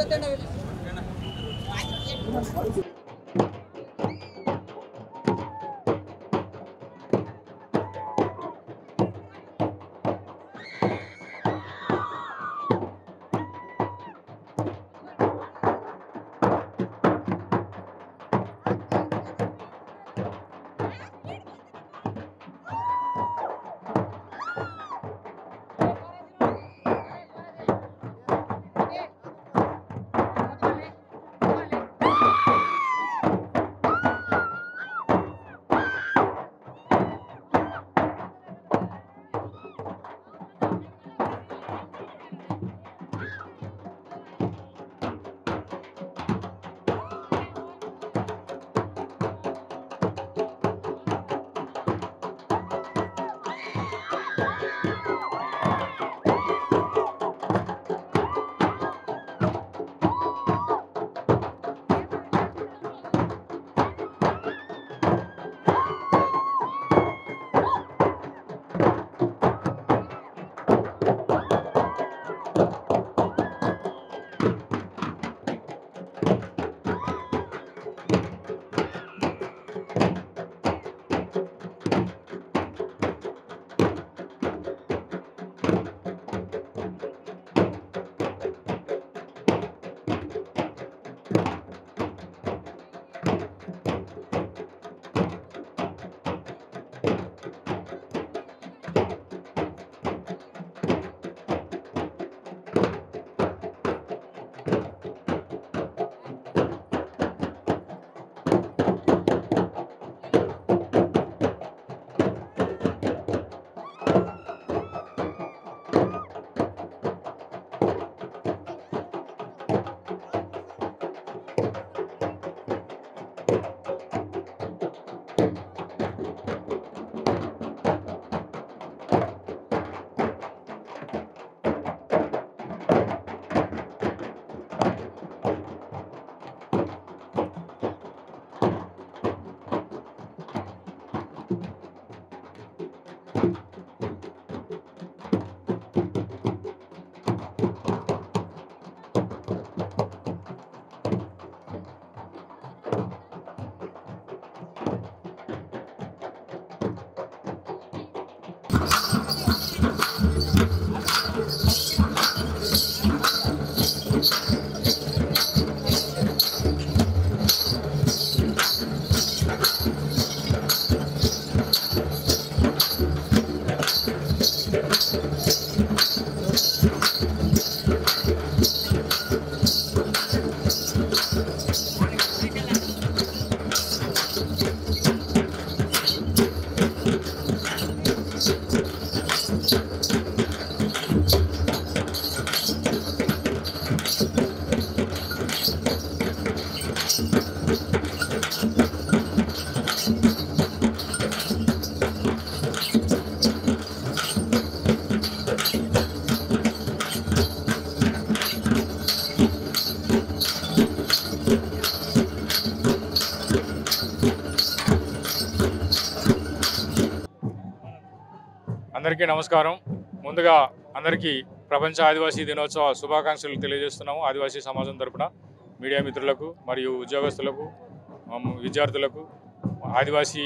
అందరికీ నమస్కారం ముందుగా అందరికీ ప్రపంచ ఆదివాసీ దినోత్సవ శుభాకాంక్షలు తెలియజేస్తున్నాము ఆదివాసీ సమాజం తరపున మీడియా మిత్రులకు మరియు ఉద్యోగస్తులకు ఉమ్, విద్యార్థులకు ఆదివాసీ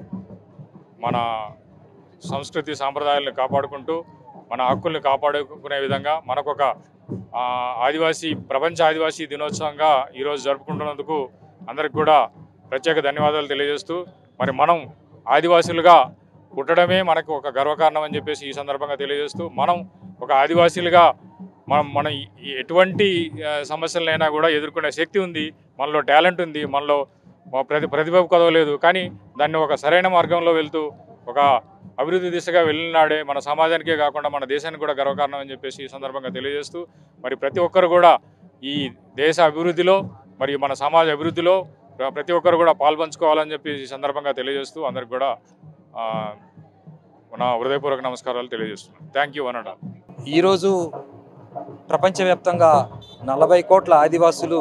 మన సంస్కృతి సాంప్రదాయాలను కాపాడుకుంటూ మన హక్కుల్ని కాపాడుకునే విధంగా మనకొక ఆ, ఆదివాసీ ప్రపంచ ఆదివాసీ దినోత్సవంగా ఈరోజు జరుపుకుంటున్నందుకు అందరికి కూడా ప్రత్యేక ధన్యవాదాలు తెలియజేస్తూ మరి మనం ఆదివాసీలుగా పుట్టడమే మనకు ఒక గర్వకారణం అని చెప్పేసి ఈ సందర్భంగా తెలియజేస్తూ మనం ఒక ఆదివాసీలుగా మనం మనం ఈ- ఎటువంటి ఆ, సమస్యలైనా కూడా ఎదుర్కొనే శక్తి ఉంది మనలో టాలెంట్ ఉంది మనలో మా ప్రతి ప్రతిభ కదవలేదు కానీ దాన్ని ఒక సరైన మార్గంలో వెళ్తూ ఒక అభివృద్ధి దిశగా వెళ్ళినాడే మన సమాజానికే కాకుండా మన దేశానికి కూడా గర్వకారణం అని చెప్పేసి ఈ సందర్భంగా తెలియజేస్తూ మరి ప్రతి ఒక్కరు కూడా ఈ దేశ అభివృద్ధిలో మరియు మన సమాజ అభివృద్ధిలో ప్ర- ప్రతి ఒక్కరు కూడా పాల్పంచుకోవాలని చెప్పి ఈ సందర్భంగా తెలియజేస్తూ అందరికి కూడా ఆ, నా హృదయపూర్వక నమస్కారాలు తెలియజేస్తున్నాను థ్యాంక్ యూ అనడా ఈరోజు ప్రపంచవ్యాప్తంగా నలభై కోట్ల ఆదివాసులు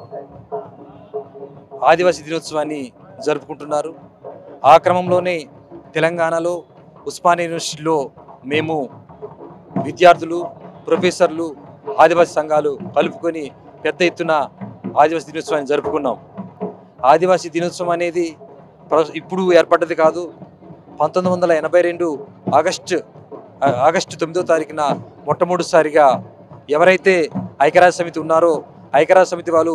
ఆదివాసీ దినోత్సవాన్ని జరుపుకుంటున్నారు ఆ క్రమంలోనే తెలంగాణలో ఉస్మానియా యూనివర్సిటీలో మేము విద్యార్థులు ప్రొఫెసర్లు ఆదివాసీ సంఘాలు కలుపుకొని పెద్ద ఎత్తున ఆదివాసీ దినోత్సవాన్ని జరుపుకున్నాం ఆదివాసీ దినోత్సవం అనేది ప్ర- ఇప్పుడు ఏర్పడ్డది కాదు పంతొమ్మిది వందల ఎనభై రెండు ఆగస్టు ఆ, ఆగస్టు తొమ్మిదో తారీఖున మొట్టమొదటిసారిగా ఎవరైతే ఐక్యరాజ్య సమితి ఉన్నారో ఐక్యరాజ్య సమితి వాళ్ళు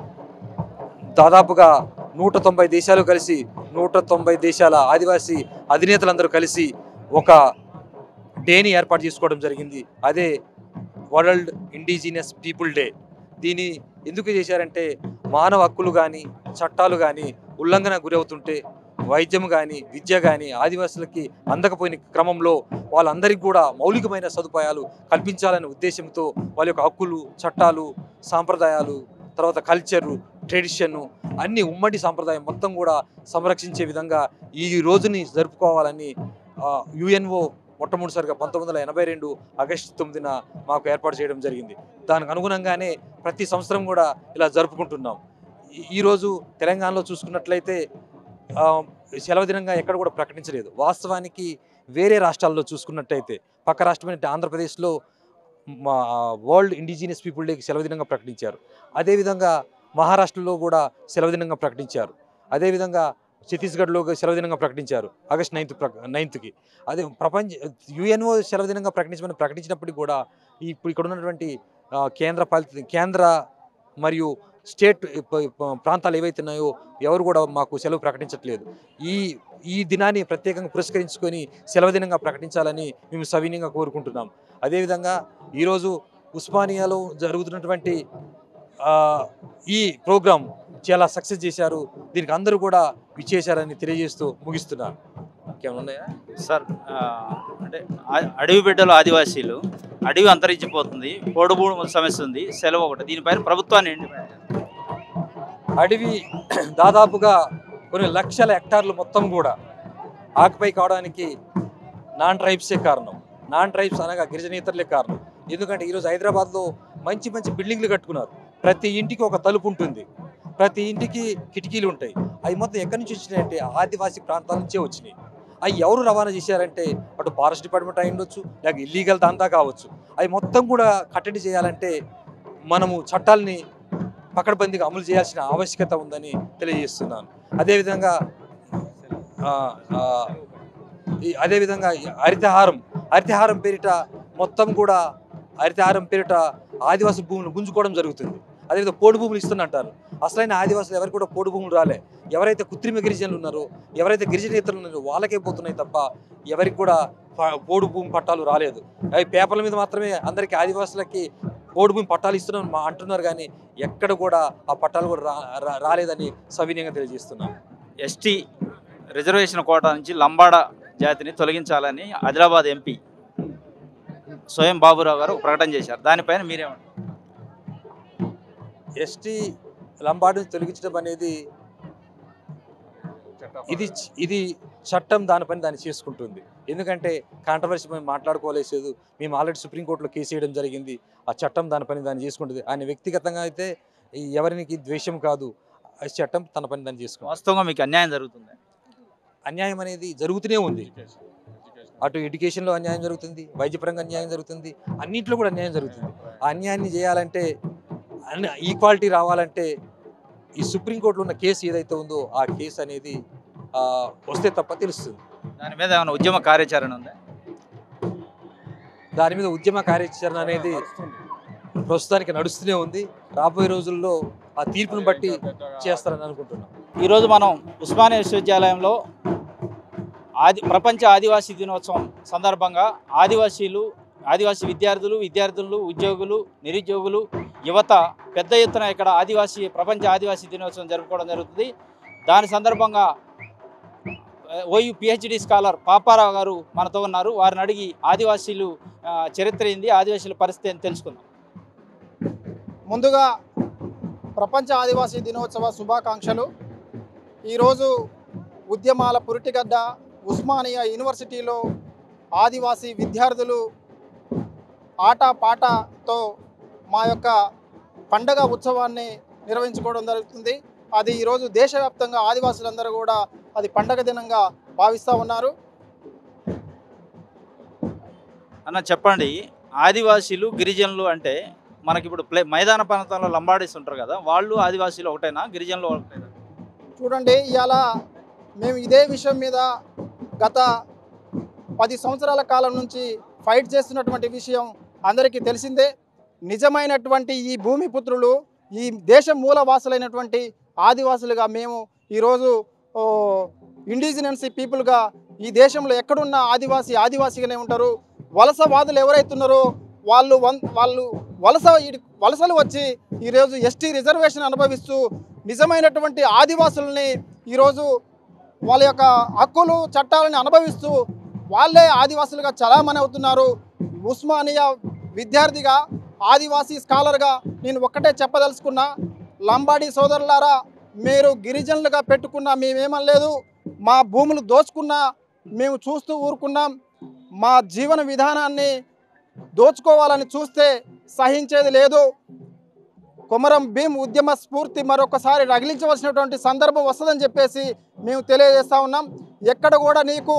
దాదాపుగా నూట తొంభై దేశాలు కలిసి నూట తొంభై దేశాల ఆదివాసీ అధినేతలందరూ కలిసి ఒక డేని ఏర్పాటు చేసుకోవడం జరిగింది అదే వరల్డ్ ఇండిజినియస్ పీపుల్ డే దీని ఎందుకు చేశారంటే మానవ హక్కులు కానీ చట్టాలు కానీ ఉల్లంఘన గురవుతుంటే వైద్యం కానీ విద్య కానీ ఆదివాసులకి అందకపోయిన క్రమంలో వాళ్ళందరికీ కూడా మౌలికమైన సదుపాయాలు కల్పించాలనే ఉద్దేశంతో వాళ్ళ యొక్క హక్కులు చట్టాలు సాంప్రదాయాలు తర్వాత కల్చరు ట్రెడిషన్ అన్ని ఉమ్మడి సాంప్రదాయం మొత్తం కూడా సంరక్షించే విధంగా ఈ రోజుని జరుపుకోవాలని యుఎన్ఓ మొట్టమొదటిసారిగా పంతొమ్మిది వందల ఎనభై రెండు ఆగస్టు తొమ్మిదిన మాకు ఏర్పాటు చేయడం జరిగింది దానికి అనుగుణంగానే ప్రతి సంవత్సరం కూడా ఇలా జరుపుకుంటున్నాం ఈ- ఈరోజు తెలంగాణలో చూసుకున్నట్లయితే ఆ, సెలవు దినంగా ఎక్కడ కూడా ప్రకటించలేదు వాస్తవానికి వేరే రాష్ట్రాల్లో చూసుకున్నట్టయితే పక్క రాష్ట్రమైన ఆంధ్రప్రదేశ్లో మా వరల్డ్ ఇండిజినియస్ పీపుల్ డేకి సెలవు దినంగా ప్రకటించారు అదేవిధంగా మహారాష్ట్రలో కూడా సెలవు దినంగా ప్రకటించారు అదేవిధంగా ఛత్తీస్గఢ్లో సెలవు దినంగా ప్రకటించారు ఆగస్ట్ నైన్త్ నైన్త్కి అదే ప్రపంచ యుఎన్ఓ సెలవు దినంగా ప్రకటించమని ప్రకటించినప్పటికీ కూడా ఈ- ఇప్పుడు ఇక్కడ ఉన్నటువంటి ఆ, కేంద్ర పాలిత కేంద్ర మరియు స్టేట్ ప- ప- ప్రాంతాలు ఏవైతే ఉన్నాయో ఎవరు కూడా మాకు సెలవు ప్రకటించట్లేదు ఈ ఈ దినాన్ని ప్రత్యేకంగా పురస్కరించుకొని సెలవు దినంగా ప్రకటించాలని మేము సవినీయంగా కోరుకుంటున్నాం అదేవిధంగా ఈరోజు ఉస్మానియాలో జరుగుతున్నటువంటి ఆ, ఈ ప్రోగ్రాం చాలా సక్సెస్ చేశారు దీనికి అందరూ కూడా విచ్చేశారని తెలియజేస్తూ ముగిస్తున్నాను ఇంకేమైనా ఉన్నాయా సార్ ఆ, అంటే ఆ- అడవి బిడ్డలు ఆదివాసీలు అడవి అంతరించిపోతుంది పొడుబూడు సమస్య ఉంది సెలవు ఒకటి దీనిపైన ప్రభుత్వాన్ని ఏంటి అడవి దాదాపుగా కొన్ని లక్షల హెక్టార్లు మొత్తం కూడా ఆకుపై కావడానికి నాన్ ట్రైబ్సే కారణం నాన్ ట్రైబ్స్ అనగా గిరిజనేతరులే కారణం ఎందుకంటే ఈరోజు హైదరాబాద్లో మంచి మంచి బిల్డింగ్లు కట్టుకున్నారు ప్రతి ఇంటికి ఒక తలుపు ఉంటుంది ప్రతి ఇంటికి కిటికీలు ఉంటాయి అవి మొత్తం ఎక్కడి నుంచి వచ్చినాయంటే ఆదివాసీ ప్రాంతాల నుంచే వచ్చినాయి అవి ఎవరు రవాణా చేశారంటే అటు ఫారెస్ట్ డిపార్ట్మెంట్ అయి ఉండొచ్చు లేక ఇల్లీగల్ దందా కావచ్చు అవి మొత్తం కూడా కట్టడి చేయాలంటే మనము చట్టాలని పకడ్బందీగా అమలు చేయాల్సిన ఆవశ్యకత ఉందని తెలియజేస్తున్నాను అదేవిధంగా ఆ, ఆ, ఈ అదేవిధంగా ఈ హరితహారం హరితహారం పేరిట మొత్తం కూడా హరితహారం పేరిట ఆదివాసీ భూములు గుంజుకోవడం జరుగుతుంది అదేవిధంగా పోడు భూములు ఇస్తున్నంటారు అసలైన ఆదివాసులు ఎవరికి కూడా పోడు భూములు రాలే ఎవరైతే కృత్రిమ గిరిజనులు ఉన్నారో ఎవరైతే గిరిజనేతలు ఉన్నారో వాళ్ళకే పోతున్నాయి తప్ప ఎవరికి కూడా ప- పోడు భూమి పట్టాలు రాలేదు అవి పేపర్ల మీద మాత్రమే అందరికీ ఆదివాసులకి పోడు భూమి పట్టాలు ఇస్తున్నాం మా అంటున్నారు కానీ ఎక్కడ కూడా ఆ పట్టాలు కూడా రా- రా- రాలేదని సవినయంగా తెలియజేస్తున్నాం ఎస్టీ రిజర్వేషన్ కోట నుంచి లంబాడ జాతిని తొలగించాలని ఆదిలాబాద్ ఎంపీ స్వయం బాబురావు గారు ఒక ప్రకటన చేశారు దానిపైన మీరేమంటారు ఎస్టీ లంబాడుని తొలగించడం అనేది ఇది ఇది చట్టం దానిపైన దాన్ని చేసుకుంటుంది ఎందుకంటే కాంట్రవర్సీ మేము మాట్లాడుకోలేదు మేము ఆల్రెడీ సుప్రీంకోర్టులో కేసు వేయడం జరిగింది ఆ చట్టం దానిపైన దాన్ని చేసుకుంటుంది ఆయన వ్యక్తిగతంగా అయితే ఈ ఎవరికి ద్వేషం కాదు ఆ చట్టం తన పని దాన్ని చేసుకుంటుంది వాస్తవంగా మీకు అన్యాయం జరుగుతుంది అన్యాయం అనేది జరుగుతూనే ఉంది అటు ఎడ్యుకేషన్లో అన్యాయం జరుగుతుంది వైద్యపరంగా అన్యాయం జరుగుతుంది అన్నింటిలో కూడా అన్యాయం జరుగుతుంది ఆ అన్యాయాన్ని చేయాలంటే అన్ని ఈక్వాలిటీ రావాలంటే ఈ సుప్రీంకోర్టులో ఉన్న కేసు ఏదైతే ఉందో ఆ కేసు అనేది ఆ, వస్తే తప్ప తెలుస్తుంది దాని మీద ఏమైనా ఉద్యమ కార్యాచరణ ఉందా దాని మీద ఉద్యమ కార్యాచరణ అనేది ప్రస్తుతానికి నడుస్తూనే ఉంది రాబోయే రోజుల్లో ఆ తీర్పును బట్టి చేస్తారని అనుకుంటున్నాం ఈరోజు మనం ఉస్మానియా విశ్వవిద్యాలయంలో ఆది ప్రపంచ ఆదివాసీ దినోత్సవం సందర్భంగా ఆదివాసీలు ఆదివాసీ విద్యార్థులు విద్యార్థులు ఉద్యోగులు నిరుద్యోగులు యువత పెద్ద ఎత్తున ఇక్కడ ఆదివాసీ ప్రపంచ ఆదివాసీ దినోత్సవం జరుపుకోవడం జరుగుతుంది దాని సందర్భంగా ఓయూ పిహెచ్డి స్కాలర్ పాపారావు గారు మనతో ఉన్నారు వారిని అడిగి ఆదివాసీలు ఆ, చరిత్ర ఏంది ఆదివాసీల పరిస్థితి అని తెలుసుకుందాం ముందుగా ప్రపంచ ఆదివాసీ దినోత్సవ శుభాకాంక్షలు ఈరోజు ఉద్యమాల పురిటిగడ్డ ఉస్మానియా యూనివర్సిటీలో ఆదివాసీ విద్యార్థులు ఆట పాటతో మా యొక్క పండగ ఉత్సవాన్ని నిర్వహించుకోవడం జరుగుతుంది అది ఈరోజు దేశవ్యాప్తంగా ఆదివాసులందరూ కూడా అది పండగ దినంగా భావిస్తూ ఉన్నారు అన్న చెప్పండి ఆదివాసీలు గిరిజనులు అంటే మనకి ఇప్పుడు ప్లే మైదాన ప్రాంతంలో లంబాడీస్ ఉంటారు కదా వాళ్ళు ఆదివాసీలు ఒకటేనా గిరిజనులు ఒకటేనా చూడండి ఇవాళ మేము ఇదే విషయం మీద గత పది సంవత్సరాల కాలం నుంచి ఫైట్ చేస్తున్నటువంటి విషయం అందరికీ తెలిసిందే నిజమైనటువంటి ఈ భూమి పుత్రులు ఈ దేశం మూలవాసులైనటువంటి ఆదివాసులుగా మేము ఈరోజు ఓ, ఇండిజినెన్సీ పీపుల్గా ఈ దేశంలో ఎక్కడున్న ఆదివాసి ఆదివాసిగానే ఉంటారు వలసవాదులు ఎవరైతున్నారో వాళ్ళు వన్ వాళ్ళు వలస ఈడి- వలసలు వచ్చి ఈరోజు ఎస్టీ రిజర్వేషన్ అనుభవిస్తూ నిజమైనటువంటి ఆదివాసుల్ని ఈరోజు వాళ్ళ యొక్క హక్కులు చట్టాలను అనుభవిస్తూ వాళ్ళే ఆదివాసులుగా చలామణి అవుతున్నారు ఉస్మానియా విద్యార్థిగా ఆదివాసీ స్కాలర్గా నేను ఒక్కటే చెప్పదలుచుకున్నా లంబాడి సోదరులారా మీరు గిరిజనులుగా పెట్టుకున్నా మేమేమనలేదు మా భూములు దోచుకున్నా మేము చూస్తూ ఊరుకున్నాం మా జీవన విధానాన్ని దోచుకోవాలని చూస్తే సహించేది లేదు కొమరం భీం ఉద్యమ స్ఫూర్తి మరొకసారి రగిలించవలసినటువంటి సందర్భం వస్తుందని చెప్పేసి మేము తెలియజేస్తా ఉన్నాం ఎక్కడ కూడా నీకు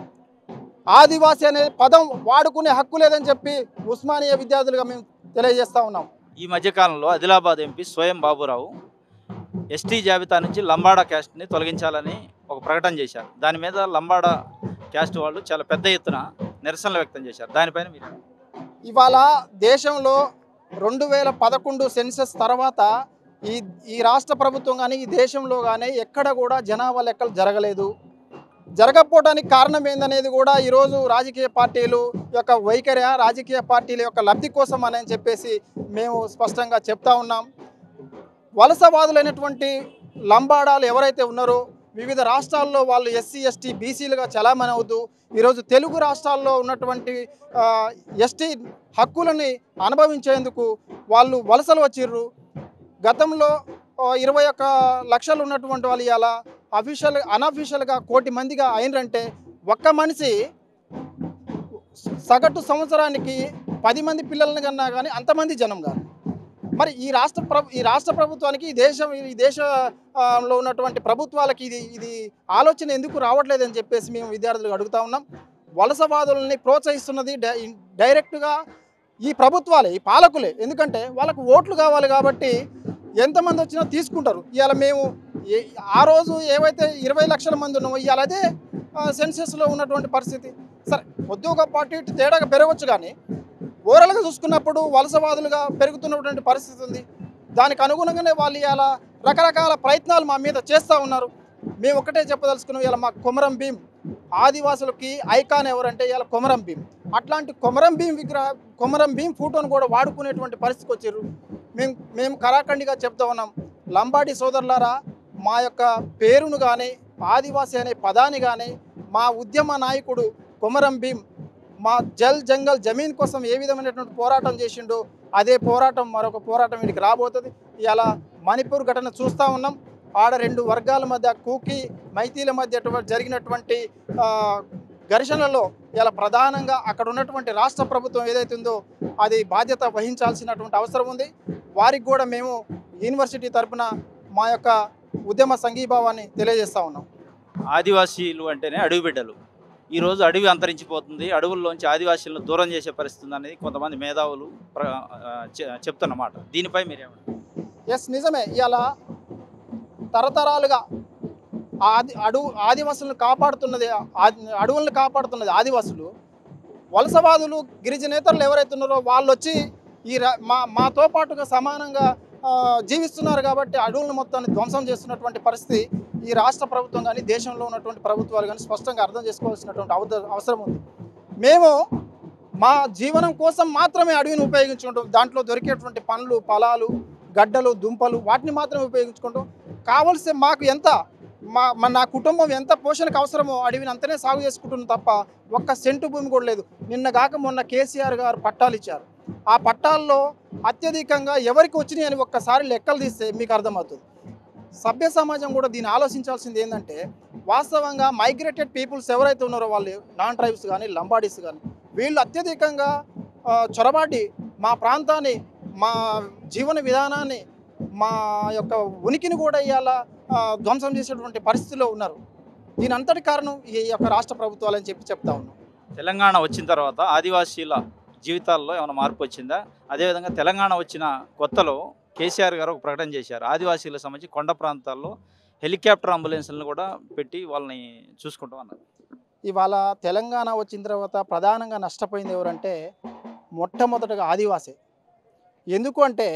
ఆదివాసి అనే పదం వాడుకునే హక్కు లేదని చెప్పి ఉస్మానియా విద్యార్థులుగా మేము తెలియజేస్తా ఉన్నాం ఈ మధ్యకాలంలో ఆదిలాబాద్ ఎంపీ స్వయం బాబురావు ఎస్టీ జాబితా నుంచి లంబాడా క్యాస్ట్ని తొలగించాలని ఒక ప్రకటన చేశారు దాని మీద లంబాడా క్యాస్ట్ వాళ్ళు చాలా పెద్ద ఎత్తున నిరసనలు వ్యక్తం చేశారు దానిపైన మీరు ఇవాళ దేశంలో రెండు వేల పదకొండు సెన్సస్ తర్వాత ఈ ఈ రాష్ట్ర ప్రభుత్వం కానీ ఈ దేశంలో కానీ ఎక్కడ కూడా జనాభా లెక్కలు జరగలేదు జరగకపోవడానికి కారణం ఏందనేది కూడా ఈరోజు రాజకీయ పార్టీలు యొక్క వైఖరి రాజకీయ పార్టీల యొక్క లబ్ధి కోసం అని చెప్పేసి మేము స్పష్టంగా చెప్తా ఉన్నాం వలసవాదులైనటువంటి లంబాడాలు ఎవరైతే ఉన్నారో వివిధ రాష్ట్రాల్లో వాళ్ళు ఎస్సీ ఎస్టీ బీసీలుగా చలామణి అవుతూ ఈరోజు తెలుగు రాష్ట్రాల్లో ఉన్నటువంటి ఆ, ఎస్టీ హక్కులని అనుభవించేందుకు వాళ్ళు వలసలు వచ్చిర్రు గతంలో ఆ, ఇరవై ఒక్క లక్షలు ఉన్నటువంటి వాళ్ళు ఇలా అఫీషియల్ అన్అఫీషియల్గా కోటి మందిగా అయినరంటే ఒక్క మనిషి సగటు సంవత్సరానికి పది మంది పిల్లల్ని కన్నా కానీ అంతమంది జనం కాదు మరి ఈ రాష్ట్ర ప్రభు ఈ రాష్ట్ర ప్రభుత్వానికి ఈ దేశం ఈ దేశంలో ఉన్నటువంటి ప్రభుత్వాలకి ఇది ఇది ఆలోచన ఎందుకు రావట్లేదని చెప్పేసి మేము విద్యార్థులకు అడుగుతా ఉన్నాం వలసవాదులని ప్రోత్సహిస్తున్నది డై- డైరెక్ట్గా ఈ ప్రభుత్వాలే ఈ పాలకులే ఎందుకంటే వాళ్ళకు ఓట్లు కావాలి కాబట్టి ఎంతమంది వచ్చినా తీసుకుంటారు ఇవాళ మేము ఏ- ఆ రోజు ఏవైతే ఇరవై లక్షల మంది ఉన్నామో ఇవాళ అదే సెన్సెస్లో ఉన్నటువంటి పరిస్థితి సరే కొద్ది ఒక పార్టీ ఇటు తేడాగా పెరగవచ్చు కానీ ఓవరాల్గా చూసుకున్నప్పుడు వలసవాదులుగా పెరుగుతున్నటువంటి పరిస్థితి ఉంది దానికి అనుగుణంగానే వాళ్ళు ఇలా రకరకాల ప్రయత్నాలు మా మీద చేస్తూ ఉన్నారు మేము ఒకటే చెప్పదలుచుకున్నాం ఇలా మా కొమరం భీం ఆదివాసులకి ఐకాన్ ఎవరంటే ఇలా కొమరం భీం అట్లాంటి కొమరం భీం విగ్రహ కొమరం భీం ఫోటోను కూడా వాడుకునేటువంటి పరిస్థితికి వచ్చారు మేము మేము కరాఖండిగా చెప్తా ఉన్నాం లంబాడి సోదరులారా మా యొక్క పేరును కానీ ఆదివాసి అనే పదాన్ని కానీ మా ఉద్యమ నాయకుడు కొమరం భీం మా జల్ జంగల్ జమీన్ కోసం ఏ విధమైనటువంటి పోరాటం చేసిండో అదే పోరాటం మరొక పోరాటం వీడికి రాబోతుంది ఇలా మణిపూర్ ఘటన చూస్తూ ఉన్నాం ఆడ రెండు వర్గాల మధ్య కూకి మైతీల మధ్య అటువంటి జరిగినటువంటి ఆ, ఘర్షణలలో ఇలా ప్రధానంగా అక్కడ ఉన్నటువంటి రాష్ట్ర ప్రభుత్వం ఏదైతే ఉందో అది బాధ్యత వహించాల్సినటువంటి అవసరం ఉంది వారికి కూడా మేము యూనివర్సిటీ తరపున మా యొక్క ఉద్యమ సంఘీభావాన్ని తెలియజేస్తా ఉన్నాం ఆదివాసీలు అంటేనే అడవి బిడ్డలు ఈరోజు అడవి అంతరించిపోతుంది అడవుల్లోంచి ఆదివాసీలను దూరం చేసే పరిస్థితి ఉంది అనేది కొంతమంది మేధావులు ప్ర ఆ, చె- చెప్తున్నమాట దీనిపై మీరేమంటారు ఎస్ నిజమే ఇలా తరతరాలుగా ఆది అడవు ఆదివాసులను కాపాడుతున్నది ఆది- అడవులను కాపాడుతున్నది ఆదివాసులు వలసవాదులు గిరిజనేతరులు ఎవరైతే ఉన్నారో వాళ్ళు వచ్చి ఈ రా- మా మాతో పాటుగా సమానంగా ఆ, జీవిస్తున్నారు కాబట్టి అడవులను మొత్తాన్ని ధ్వంసం చేస్తున్నటువంటి పరిస్థితి ఈ రాష్ట్ర ప్రభుత్వం కానీ దేశంలో ఉన్నటువంటి ప్రభుత్వాలు కానీ స్పష్టంగా అర్థం చేసుకోవాల్సినటువంటి అవద- అవసరం ఉంది మేము మా జీవనం కోసం మాత్రమే అడవిని ఉపయోగించుకుంటాం దాంట్లో దొరికేటువంటి పండ్లు ఫలాలు గడ్డలు దుంపలు వాటిని మాత్రమే ఉపయోగించుకుంటాం కావలసి మాకు ఎంత మా మా నా కుటుంబం ఎంత పోషణకు అవసరమో అడవిని అంతనే సాగు చేసుకుంటున్నాం తప్ప ఒక్క సెంటు భూమి కూడా లేదు నిన్న కాక మొన్న కేసీఆర్ గారు పట్టాలు ఇచ్చారు ఆ పట్టాల్లో అత్యధికంగా ఎవరికి వచ్చినాయి అని ఒక్కసారి లెక్కలు తీస్తే మీకు అర్థమవుతుంది సభ్య సమాజం కూడా దీన్ని ఆలోచించాల్సింది ఏంటంటే వాస్తవంగా మైగ్రేటెడ్ పీపుల్స్ ఎవరైతే ఉన్నారో వాళ్ళు నాన్ ట్రైబ్స్ కానీ లంబాడీస్ కానీ వీళ్ళు అత్యధికంగా ఆ, చొరబాటి మా ప్రాంతాన్ని మా జీవన విధానాన్ని మా యొక్క ఉనికిని కూడా ఇవాళ ఆ, ధ్వంసం చేసేటువంటి పరిస్థితిలో ఉన్నారు దీని అంతటి కారణం ఈ యొక్క రాష్ట్ర ప్రభుత్వాలని చెప్పి చెప్తా ఉన్నాం తెలంగాణ వచ్చిన తర్వాత ఆదివాసీల జీవితాల్లో ఏమైనా మార్పు వచ్చిందా అదేవిధంగా తెలంగాణ వచ్చిన కొత్తలో కేసీఆర్ గారు ఒక ప్రకటన చేశారు ఆదివాసీలకు సంబంధించి కొండ ప్రాంతాల్లో హెలికాప్టర్ అంబులెన్స్లను కూడా పెట్టి వాళ్ళని చూసుకుంటాం అన్నారు ఇవాళ తెలంగాణ వచ్చిన తర్వాత ప్రధానంగా నష్టపోయింది ఎవరంటే మొట్టమొదటగా ఆదివాసే ఎందుకు అంటే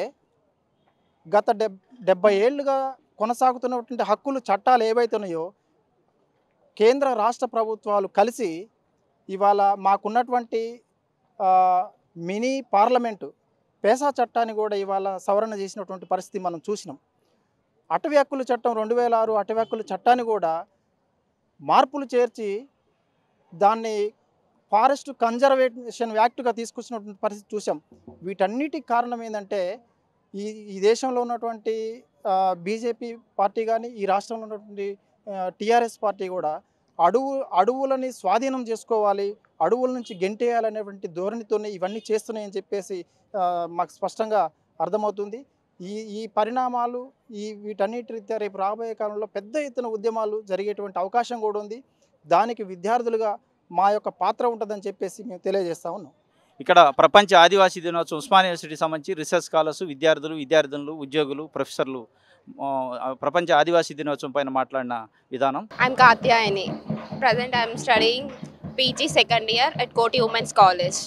గత డెబ్ డెబ్బై ఏళ్ళుగా కొనసాగుతున్నటువంటి హక్కులు చట్టాలు ఏవైతే ఉన్నాయో కేంద్ర రాష్ట్ర ప్రభుత్వాలు కలిసి ఇవాళ మాకున్నటువంటి ఆ, మినీ పార్లమెంటు పేసా చట్టాన్ని కూడా ఇవాళ సవరణ చేసినటువంటి పరిస్థితి మనం చూసినాం అటవీ హక్కుల చట్టం రెండు వేల ఆరు అటవీ హక్కుల చట్టాన్ని కూడా మార్పులు చేర్చి దాన్ని ఫారెస్ట్ కన్జర్వేషన్ యాక్ట్గా తీసుకొచ్చినటువంటి పరిస్థితి చూసాం వీటన్నిటికి కారణం ఏంటంటే ఈ ఈ దేశంలో ఉన్నటువంటి బీజేపీ పార్టీ కానీ ఈ రాష్ట్రంలో ఉన్నటువంటి టీఆర్ఎస్ పార్టీ కూడా అడవు అడవులని స్వాధీనం చేసుకోవాలి అడవుల నుంచి గెంటేయాలనేటువంటి ధోరణితోనే ఇవన్నీ చేస్తున్నాయని చెప్పేసి ఆ, మాకు స్పష్టంగా అర్థమవుతుంది ఈ ఈ పరిణామాలు ఈ వీటన్నిటి రీత్యా రేపు రాబోయే కాలంలో పెద్ద ఎత్తున ఉద్యమాలు జరిగేటువంటి అవకాశం కూడా ఉంది దానికి విద్యార్థులుగా మా యొక్క పాత్ర ఉంటుందని చెప్పేసి మేము తెలియజేస్తా ఉన్నాం ఇక్కడ ప్రపంచ ఆదివాసీ దినోత్సవం ఉస్మానియా యూనివర్సిటీకి సంబంధించి రీసెర్చ్ స్కాలర్స్ విద్యార్థులు విద్యార్థినులు ఉద్యోగులు ప్రొఫెసర్లు ఆ, ప్రపంచ ఆదివాసీ దినోత్సవం పైన మాట్లాడిన విధానం I'm Katyayani. Present, I'm studying PG second year at Koti Women's College.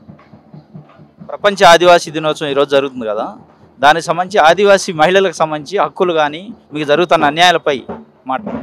ప్రపంచ ఆదివాసీ దినోత్సవం ఈరోజు జరుగుతుంది కదా దానికి సంబంధించి ఆదివాసీ మహిళలకు సంబంధించి హక్కులు కానీ మీకు జరుగుతున్న అన్యాయాలపై మాట్లాడు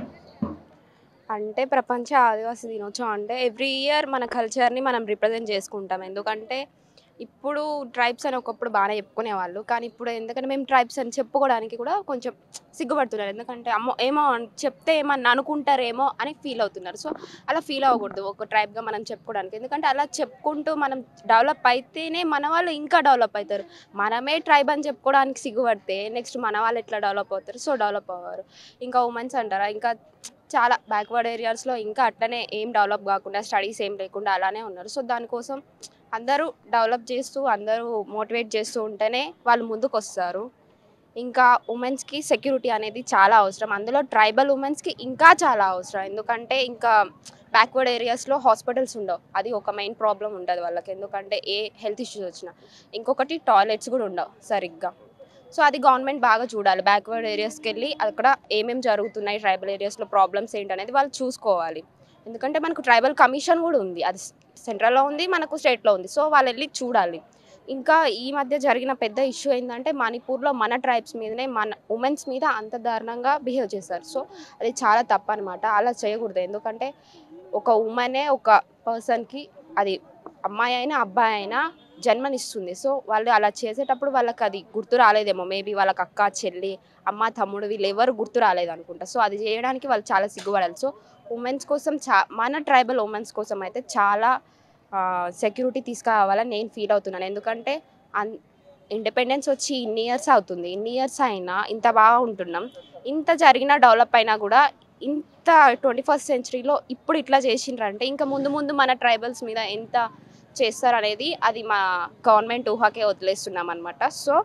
అంటే ప్రపంచ ఆదివాసీ దినోత్సవం అంటే ఎవ్రీ ఇయర్ మన కల్చర్ని మనం రిప్రజెంట్ చేసుకుంటాం ఎందుకంటే ఇప్పుడు ట్రైబ్స్ అని ఒకప్పుడు బాగానే చెప్పుకునేవాళ్ళు కానీ ఇప్పుడు ఎందుకంటే మేము ట్రైబ్స్ అని చెప్పుకోవడానికి కూడా కొంచెం సిగ్గుపడుతున్నారు ఎందుకంటే అమ్మో ఏమో అని చెప్తే ఏమన్నా అనుకుంటారేమో అని ఫీల్ అవుతున్నారు సో అలా ఫీల్ అవ్వకూడదు ఒక ట్రైబ్గా మనం చెప్పుకోవడానికి ఎందుకంటే అలా చెప్పుకుంటూ మనం డెవలప్ అయితేనే మన వాళ్ళు ఇంకా డెవలప్ అవుతారు మనమే ట్రైబ్ అని చెప్పుకోవడానికి సిగ్గుపడితే నెక్స్ట్ మన వాళ్ళు ఎట్లా డెవలప్ అవుతారు సో డెవలప్ అవ్వరు ఇంకా ఉమెన్స్ అంటారా ఇంకా చాలా బ్యాక్వర్డ్ ఏరియాస్లో ఇంకా అట్లనే ఏం డెవలప్ కాకుండా స్టడీస్ ఏం లేకుండా అలానే ఉన్నారు సో దానికోసం అందరూ డెవలప్ చేస్తూ అందరూ మోటివేట్ చేస్తూ ఉంటేనే వాళ్ళు ముందుకు వస్తారు ఇంకా ఉమెన్స్కి సెక్యూరిటీ అనేది చాలా అవసరం అందులో ట్రైబల్ ఉమెన్స్కి ఇంకా చాలా అవసరం ఎందుకంటే ఇంకా బ్యాక్వర్డ్ ఏరియాస్లో హాస్పిటల్స్ ఉండవు అది ఒక మెయిన్ ప్రాబ్లం ఉంటుంది వాళ్ళకి ఎందుకంటే ఏ హెల్త్ ఇష్యూస్ వచ్చినా ఇంకొకటి టాయిలెట్స్ కూడా ఉండవు సరిగ్గా సో అది గవర్నమెంట్ బాగా చూడాలి బ్యాక్వర్డ్ ఏరియాస్కి వెళ్ళి అక్కడ ఏమేమి జరుగుతున్నాయి ట్రైబల్ ఏరియాస్లో ప్రాబ్లమ్స్ ఏంటనేది వాళ్ళు చూసుకోవాలి ఎందుకంటే మనకు ట్రైబల్ కమిషన్ కూడా ఉంది అది సెంట్రల్లో ఉంది మనకు స్టేట్లో ఉంది సో వాళ్ళు వెళ్ళి చూడాలి ఇంకా ఈ మధ్య జరిగిన పెద్ద ఇష్యూ ఏంటంటే మణిపూర్లో మన ట్రైబ్స్ మీదనే మన ఉమెన్స్ మీద అంత దారుణంగా బిహేవ్ చేశారు సో అది చాలా తప్పు అనమాట అలా చేయకూడదు ఎందుకంటే ఒక ఉమెనే ఒక పర్సన్కి అది అమ్మాయి అయినా అబ్బాయి అయినా జన్మనిస్తుంది సో వాళ్ళు అలా చేసేటప్పుడు వాళ్ళకి అది గుర్తు రాలేదేమో మేబీ వాళ్ళకి అక్క చెల్లి అమ్మ తమ్ముడు వీళ్ళు ఎవరు గుర్తు రాలేదు అనుకుంటా సో అది చేయడానికి వాళ్ళు చాలా సిగ్గుపడాలి సో ఉమెన్స్ కోసం చా మన ట్రైబల్ ఉమెన్స్ కోసం అయితే చాలా సెక్యూరిటీ తీసుకురావాలని నేను ఫీల్ అవుతున్నాను ఎందుకంటే అన్ ఇండిపెండెన్స్ వచ్చి ఇన్ని ఇయర్స్ అవుతుంది ఇన్ని ఇయర్స్ అయినా ఇంత బాగా ఉంటున్నాం ఇంత జరిగిన డెవలప్ అయినా కూడా ఇంత ట్వంటీ ఫస్ట్ సెంచరీలో ఇప్పుడు ఇట్లా చేసిండ్రంటే ఇంకా ముందు ముందు మన ట్రైబల్స్ మీద ఎంత చేస్తారనేది అది మా గవర్నమెంట్ ఊహకే వదిలేస్తున్నాం అనమాట సో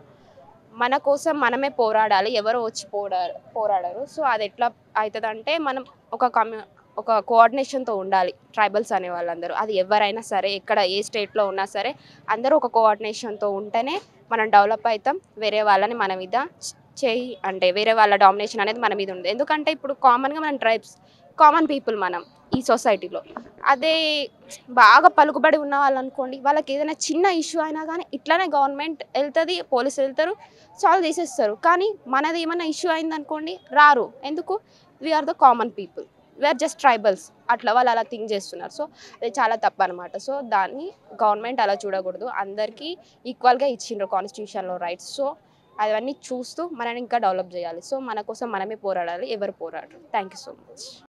మన కోసం మనమే పోరాడాలి ఎవరో వచ్చి పోరా పోరాడరు సో అది ఎట్లా అవుతుందంటే మనం ఒక కమ్యూ ఒక కోఆర్డినేషన్తో ఉండాలి ట్రైబల్స్ అనే వాళ్ళందరూ అది ఎవరైనా సరే ఎక్కడ ఏ స్టేట్లో ఉన్నా సరే అందరూ ఒక కోఆర్డినేషన్తో ఉంటేనే మనం డెవలప్ అవుతాం వేరే వాళ్ళని మన మీద చేయి అంటే వేరే వాళ్ళ డామినేషన్ అనేది మన మీద ఉంది ఎందుకంటే ఇప్పుడు కామన్గా మనం ట్రైబ్స్ కామన్ పీపుల్ మనం ఈ సొసైటీలో అదే బాగా పలుకుబడి ఉన్న వాళ్ళు అనుకోండి వాళ్ళకి ఏదైనా చిన్న ఇష్యూ అయినా కానీ ఇట్లానే గవర్నమెంట్ వెళ్తుంది పోలీసులు వెళ్తారు సాల్వ్ చేసేస్తారు కానీ మనది ఏమైనా ఇష్యూ అయింది అనుకోండి రారు ఎందుకు we are the common people we are just tribals అట్లా వాళ్ళు అలా థింక్ చేస్తున్నారు సో అది చాలా తప్పు అనమాట సో దాన్ని గవర్నమెంట్ అలా చూడకూడదు అందరికీ ఈక్వల్గా ఇచ్చిండ్రు కాన్స్టిట్యూషన్లో రైట్స్ సో అవన్నీ చూస్తూ మనని ఇంకా డెవలప్ చేయాలి సో మన కోసం మనమే పోరాడాలి ఎవరు పోరాడరు థ్యాంక్ యూ సో మచ్